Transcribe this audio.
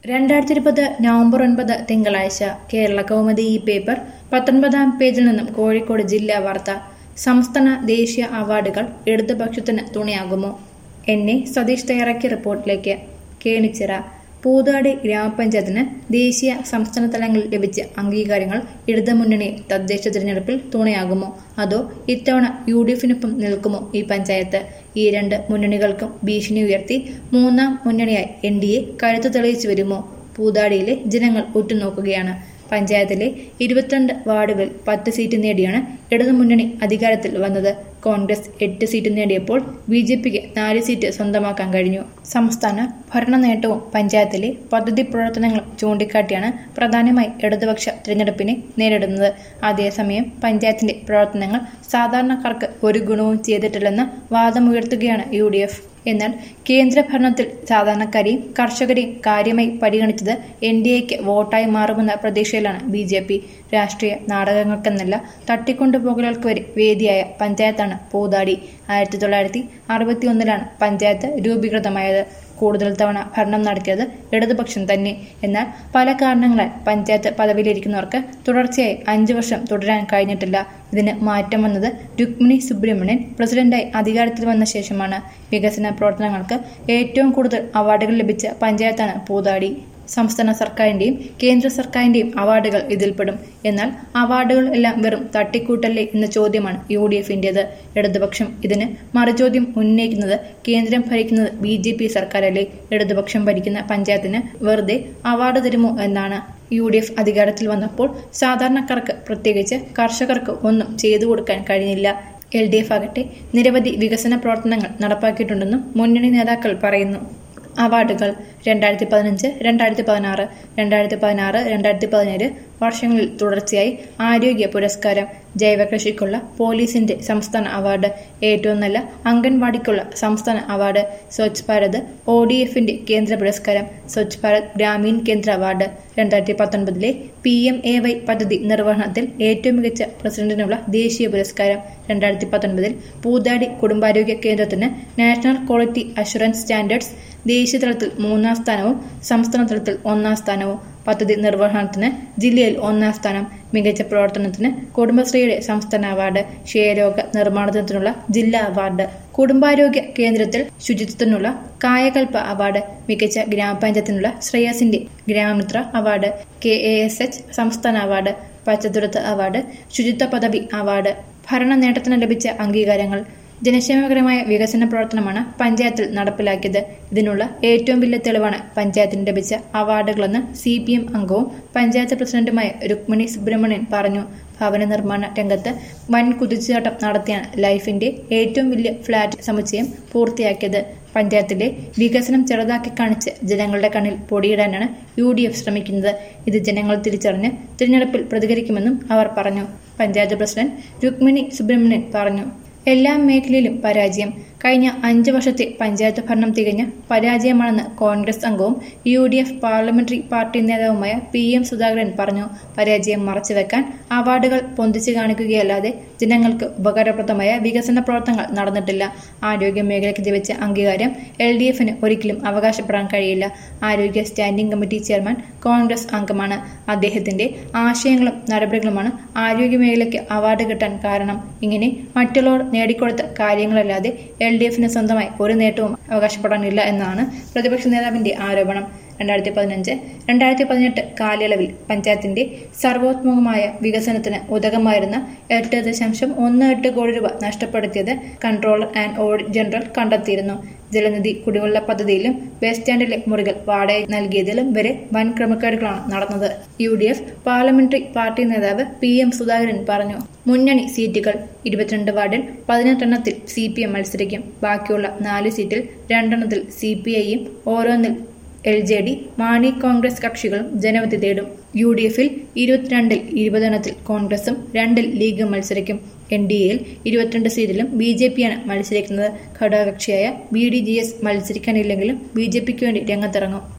രണ്ടായിരത്തി ഇരുപത് നവംബർ ഒൻപത് തിങ്കളാഴ്ച കേരള കൗമുദി ഈ പേപ്പർ പത്തൊൻപതാം പേജിൽ നിന്നും കോഴിക്കോട് ജില്ലാ വാർത്ത സംസ്ഥാന ദേശീയ അവാർഡുകൾ ഇടതുപക്ഷത്തിന് തുണയാകുമോ എന്നെ സതീഷ് തയ്യാറാക്കിയ റിപ്പോർട്ടിലേക്ക് കേണിച്ചിറ പൂതാടി ഗ്രാമപഞ്ചായത്തിന് ദേശീയ സംസ്ഥാന തലങ്ങളിൽ ലഭിച്ച അംഗീകാരങ്ങൾ ഇടതുമുന്നണി തദ്ദേശ തിരഞ്ഞെടുപ്പിൽ തുണയാകുമോ അതോ ഇത്തവണ യു ഡി എഫിനൊപ്പം നിൽക്കുമോ ഈ പഞ്ചായത്ത് ഈ രണ്ട് മുന്നണികൾക്കും ഭീഷണി ഉയർത്തി മൂന്നാം മുന്നണിയായി എൻ ഡി എ കരുത്ത് തെളിയിച്ചു വരുമോ പൂതാടിയിലെ ജനങ്ങൾ ഉറ്റുനോക്കുകയാണ് പഞ്ചായത്തിലെ ഇരുപത്തിരണ്ട് വാർഡുകളിൽ പത്ത് സീറ്റ് നേടിയാണ് ഇടതുമുന്നണി അധികാരത്തിൽ വന്നത് കോൺഗ്രസ് എട്ട് സീറ്റ് നേടിയപ്പോൾ ബി ജെ പിക്ക് നാല് സീറ്റ് സ്വന്തമാക്കാൻ കഴിഞ്ഞു സംസ്ഥാന ഭരണ നേട്ടവും പഞ്ചായത്തിലെ പദ്ധതി പ്രവർത്തനങ്ങളും ചൂണ്ടിക്കാട്ടിയാണ് പ്രധാനമായി ഇടതുപക്ഷ തിരഞ്ഞെടുപ്പിനെ നേരിടുന്നത് അതേസമയം പഞ്ചായത്തിന്റെ പ്രവർത്തനങ്ങൾ സാധാരണക്കാർക്ക് ഒരു ഗുണവും ചെയ്തിട്ടില്ലെന്ന് വാദമുയർത്തുകയാണ് യു ഡി എഫ് എന്നാൽ കേന്ദ്ര ഭരണത്തിൽ സാധാരണക്കാരെയും കർഷകരെയും കാര്യമായി പരിഗണിച്ചത് എൻ ഡി എക്ക് വോട്ടായി മാറുമെന്ന പ്രതീക്ഷയിലാണ് ബി ജെ പി രാഷ്ട്രീയ നാടകങ്ങൾക്കെന്നല്ല തട്ടിക്കൊണ്ടുപോകലുകൾക്ക് വരെ വേദിയായ പഞ്ചായത്താണ് പൂതാടി ആയിരത്തി തൊള്ളായിരത്തി അറുപത്തി ഒന്നിലാണ് പഞ്ചായത്ത് രൂപീകൃതമായത് കൂടുതൽ തവണ ഭരണം നടത്തിയത് ഇടതുപക്ഷം തന്നെ എന്നാൽ പല കാരണങ്ങളാൽ പഞ്ചായത്ത് പദവിയിലിരിക്കുന്നവർക്ക് തുടർച്ചയായി അഞ്ചു വർഷം തുടരാൻ കഴിഞ്ഞിട്ടില്ല ഇതിന് മാറ്റം വന്നത് രുക്മിണി സുബ്രഹ്മണ്യൻ പ്രസിഡന്റായി അധികാരത്തിൽ വന്ന ശേഷമാണ് വികസന പ്രവർത്തനങ്ങൾക്ക് ഏറ്റവും കൂടുതൽ അവാർഡുകൾ ലഭിച്ച പഞ്ചായത്താണ് പൂതാടി സംസ്ഥാന സർക്കാരിന്റെയും കേന്ദ്ര സർക്കാരിന്റെയും അവാർഡുകൾ ഇതിൽപ്പെടും എന്നാൽ അവാർഡുകൾ എല്ലാം വെറും തട്ടിക്കൂട്ടല്ലേ എന്ന ചോദ്യമാണ് യു ഡി എഫിന്റേത് ഇടതുപക്ഷം ഇതിന് മറുചോദ്യം ഉന്നയിക്കുന്നത് കേന്ദ്രം ഭരിക്കുന്നത് ബി ജെ പി സർക്കാരല്ലേ ഇടതുപക്ഷം ഭരിക്കുന്ന പഞ്ചായത്തിന് വെറുതെ അവാർഡ് തരുമോ എന്നാണ് യു ഡി എഫ് അധികാരത്തിൽ വന്നപ്പോൾ സാധാരണക്കാർക്ക് പ്രത്യേകിച്ച് കർഷകർക്ക് ഒന്നും ചെയ്തു കൊടുക്കാൻ കഴിഞ്ഞില്ല എൽ ഡി എഫ് ആകട്ടെ നിരവധി വികസന പ്രവർത്തനങ്ങൾ നടപ്പാക്കിയിട്ടുണ്ടെന്നും മുന്നണി നേതാക്കൾ പറയുന്നു അവാർഡുകൾ രണ്ടായിരത്തി പതിനഞ്ച് രണ്ടായിരത്തി പതിനാറ് രണ്ടായിരത്തി പതിനാറ് രണ്ടായിരത്തി പതിനേഴ് വർഷങ്ങളിൽ തുടർച്ചയായി ആരോഗ്യ പുരസ്കാരം ജൈവകൃഷിക്കുള്ള പോലീസിന്റെ സംസ്ഥാന അവാർഡ് ഏറ്റവും നല്ല അംഗൻവാടിക്കുള്ള സംസ്ഥാന award Swachh Bharat O D എഫിന്റെ കേന്ദ്ര പുരസ്കാരം സ്വച്ഛ് ഭാരത് ഗ്രാമീൺ കേന്ദ്ര അവാർഡ് രണ്ടായിരത്തി പത്തൊൻപതിലെ പി എം എ വൈ പദ്ധതി നിർവഹണത്തിൽ ഏറ്റവും മികച്ച പ്രസിഡന്റിനുള്ള ദേശീയ പുരസ്കാരം രണ്ടായിരത്തി പത്തൊൻപതിൽ പൂതാടി കുടുംബാരോഗ്യ കേന്ദ്രത്തിന് നാഷണൽ ക്വാളിറ്റി അഷുറൻസ് സ്റ്റാൻഡേർഡ്സ് ദേശീയ തലത്തിൽ മൂന്നാം സ്ഥാനവും സംസ്ഥാന തലത്തിൽ ഒന്നാം സ്ഥാനവും പദ്ധതി നിർവഹണത്തിന് ജില്ലയിൽ ഒന്നാം സ്ഥാനം മികച്ച പ്രവർത്തനത്തിന് കുടുംബശ്രീയുടെ സംസ്ഥാന അവാർഡ് ക്ഷയരോഗ നിർമ്മാർജ്ജനത്തിനുള്ള ജില്ലാ അവാർഡ് കുടുംബാരോഗ്യ കേന്ദ്രത്തിൽ ശുചിത്വത്തിനുള്ള കായകൽപ്പ അവാർഡ് മികച്ച ഗ്രാമപഞ്ചായത്തിനുള്ള ശ്രേയസിന്റെ Gramamitra award K A S H സംസ്ഥാന അവാർഡ് പച്ചത്തുരുത്ത് അവാർഡ് ശുചിത്വ പദവി അവാർഡ് ഭരണ നേട്ടത്തിന് ലഭിച്ച അംഗീകാരങ്ങൾ ജനക്ഷേമകരമായ വികസന പ്രവർത്തനമാണ് പഞ്ചായത്തിൽ നടപ്പിലാക്കിയത് ഇതിനുള്ള ഏറ്റവും വലിയ തെളിവാണ് പഞ്ചായത്തിന് ലഭിച്ച അവാർഡുകളെന്ന് സി പി എം അംഗവും പഞ്ചായത്ത് പ്രസിഡന്റുമായ രുക്മിണി സുബ്രഹ്മണ്യൻ പറഞ്ഞു ഭവന നിർമ്മാണ രംഗത്ത് വൻ കുതിച്ചുചാട്ടം നടത്തിയാണ് ലൈഫിന്റെ ഏറ്റവും വലിയ ഫ്ളാറ്റ് സമുച്ചയം പൂർത്തിയാക്കിയത് പഞ്ചായത്തിലെ വികസനം ചെറുതാക്കി കാണിച്ച് ജനങ്ങളുടെ കണ്ണിൽ പൊടിയിടാനാണ് യു ഡി എഫ് ശ്രമിക്കുന്നത് ഇത് ജനങ്ങൾ തിരിച്ചറിഞ്ഞ് തിരഞ്ഞെടുപ്പിൽ പ്രതികരിക്കുമെന്നും അവർ പറഞ്ഞു പഞ്ചായത്ത് പ്രസിഡന്റ് രുക്മിണി സുബ്രഹ്മണ്യൻ പറഞ്ഞു എല്ലാ മേഖലയിലും പരാജയം കഴിഞ്ഞ അഞ്ച് വർഷത്തെ പഞ്ചായത്ത് ഭരണം തികഞ്ഞ പരാജയമാണെന്ന് കോൺഗ്രസ് അംഗവും U D F parliamentary party നേതാവുമായ പി എം സുധാകരൻ പറഞ്ഞു പരാജയം മറച്ചുവെക്കാൻ അവാർഡുകൾ പൊന്തിച്ചു കാണിക്കുകയല്ലാതെ ജനങ്ങൾക്ക് ഉപകാരപ്രദമായ വികസന പ്രവർത്തനങ്ങൾ നടന്നിട്ടില്ല ആരോഗ്യ മേഖലയ്ക്ക് ലഭിച്ച അംഗീകാരം എൽ ഡി എഫിന് ഒരിക്കലും അവകാശപ്പെടാൻ കഴിയില്ല ആരോഗ്യ സ്റ്റാൻഡിംഗ് കമ്മിറ്റി ചെയർമാൻ കോൺഗ്രസ് അംഗമാണ് അദ്ദേഹത്തിന്റെ ആശയങ്ങളും നടപടികളുമാണ് ആരോഗ്യ മേഖലയ്ക്ക് അവാർഡ് കിട്ടാൻ കാരണം ഇങ്ങനെ മറ്റുള്ളവർ നേടിക്കൊടുത്ത കാര്യങ്ങളല്ലാതെ എൽ ഡി എഫിന് സ്വന്തമായി ഒരു നേട്ടവും അവകാശപ്പെടാനില്ല എന്നാണ് പ്രതിപക്ഷ നേതാവിന്റെ ആരോപണം രണ്ടായിരത്തി പതിനഞ്ച് രണ്ടായിരത്തി പതിനെട്ട് കാലയളവിൽ പഞ്ചായത്തിന്റെ സർവോത്മുഖമായ വികസനത്തിന് ഉതകമായിരുന്ന എട്ട് ദശാംശം ഒന്ന് എട്ട് കോടി രൂപ നഷ്ടപ്പെടുത്തിയത് കൺട്രോളർ ആൻഡ് ഓഡിറ്റ് ജനറൽ കണ്ടെത്തിയിരുന്നു ജലനിധി കുടിവെള്ള പദ്ധതിയിലും ബസ് സ്റ്റാൻഡിലെ മുറികൾ വാടക നൽകിയതിലും വരെ വൻ ക്രമക്കേടുകളാണ് നടന്നത് U D F parliamentary party നേതാവ് പി എം സുധാകരൻ പറഞ്ഞു മുന്നണി സീറ്റുകൾ ഇരുപത്തിരണ്ട് വാർഡിൽ പതിനെട്ടെണ്ണത്തിൽ സി പി എം മത്സരിക്കും ബാക്കിയുള്ള നാല് സീറ്റിൽ രണ്ടെണ്ണത്തിൽ സി പി ഐയും ഓരോന്നിൽ L J D Mani Congress കക്ഷികളും ജനവിധി തേടും യു ഡി എഫിൽ ഇരുപത്തിരണ്ടിൽ ഇരുപതെണ്ണത്തിൽ കോൺഗ്രസും രണ്ടിൽ ലീഗും മത്സരിക്കും എൻ ഡി എയിൽ ഇരുപത്തിരണ്ട് സീറ്റിലും ബി ജെ പിയാണ് മത്സരിക്കുന്നത് ഘടകകക്ഷിയായ ബി ഡി ജി എസ് മത്സരിക്കാനില്ലെങ്കിലും ബി ജെ പിക്ക് വേണ്ടി രംഗത്തിറങ്ങും